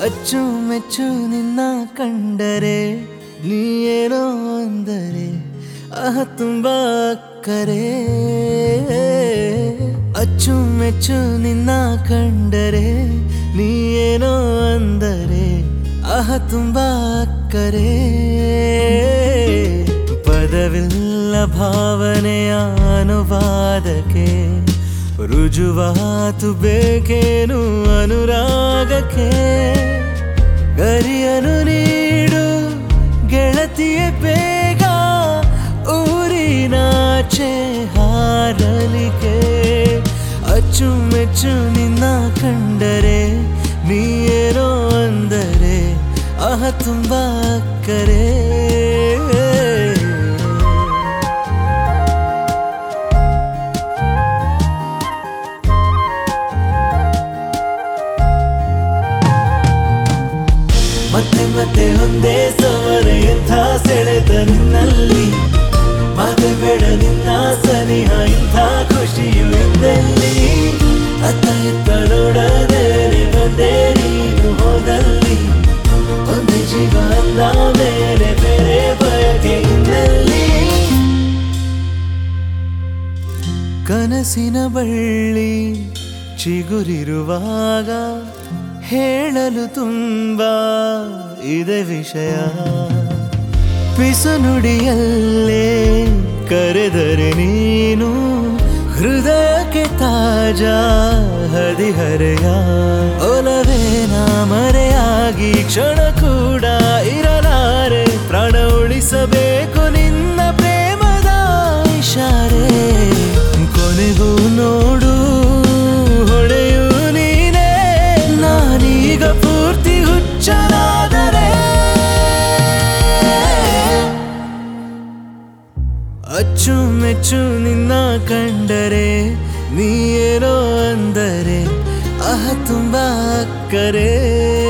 ಅಚ್ಚುಮೆಚ್ಚು ನಿನ್ನ ಕಂಡರೆ ನೀಯೇನೋ ಅಂದರೆ ಆಹ ತುಂಬಾ ಕರೆ ಅಚ್ಚುಮೆಚ್ಚು ನಿನ್ನ ಕಂಡರೆ ನೀಯೇನೋ ಅಂದರೆ ಆಹ ತುಂಬಾ ಕರೆ ಪದವಿಲ್ಲ ಭಾವನೆಯ ಅನುವಾದಕ್ಕೆ ರುಜುವಾತು ಬೇಕೇನು ಅನುರಾಗಕ್ಕೆ ಗರಿಯನು ನೀಡು ಗೆಳತಿಯೇ ಬೇಗ ಊರಿನಾಚೆ ಹಾರಲಿಕೆ ಅಚ್ಚುಮೆಚ್ಚು ನಿನ್ನ ಕಂಡರೆ ನೀಯೇನೋ ಅಂದರೆ ಆಹ ತುಂಬಾ ಕರೆ ಮತ್ತೆ ಮತ್ತೆ ಒಂದೇ ಸವರ ಎಂಥ ಸೆಳೆದ ನಿನ್ನಲ್ಲಿ ಮತ್ತೆ ಬೇಡ ನಿನ್ನ ಸನಿಹ ಇಂಥ ಖುಷಿಯು ಎಂದಲ್ಲಿ ಅತ್ತ ಇತ್ತ ನೋಡದೆ ಬಂದೆ ನೀನು ಹೋದಲ್ಲಿ ಒಂದೇ ಜೀವ ಅಂದ ಮೇಲೆ ಬೇರೆ ಬಯಕೆ ಇನ್ನಲ್ಲಿ ಕನಸಿನ ಬಳ್ಳಿ ಚಿಗುರಿರುವಾಗ ಹೇಳಲು ತುಂಬಾ ಇದೆ ವಿಷಯ ಪಿಸುನುಡಿಯಲ್ಲೇ ಕರೆದರೆ ನೀನು ಹೃದಯಕ್ಕೆ ತಾಜಾ ಹದಿಹರೆಯ ಒಲವೇ ನಾ ಮರೆಯಾಗಿ ಕ್ಷಣ ಕೂಡ ಇರಲಾರೆ ಪ್ರಾಣ ಉಳಿಸಬೇಕು ನಿನ್ನ ಪ್ರೇಮದ ಇಶಾರೆ ಕೊನೆಗೂ ನೋಡು ಹೊಳೆಯು ನೀನೇ ನಾನೀಗ ಪೂರ್ತಿ ಹುಚ್ಚನಾದರೆ ಅಚ್ಚುಮೆಚ್ಚು ನಿನ್ನ ಕಂಡರೆ ನೀಯೇನೋ ಅಂದರೆ ಆಹ ತುಂಬಾ ಕರೆ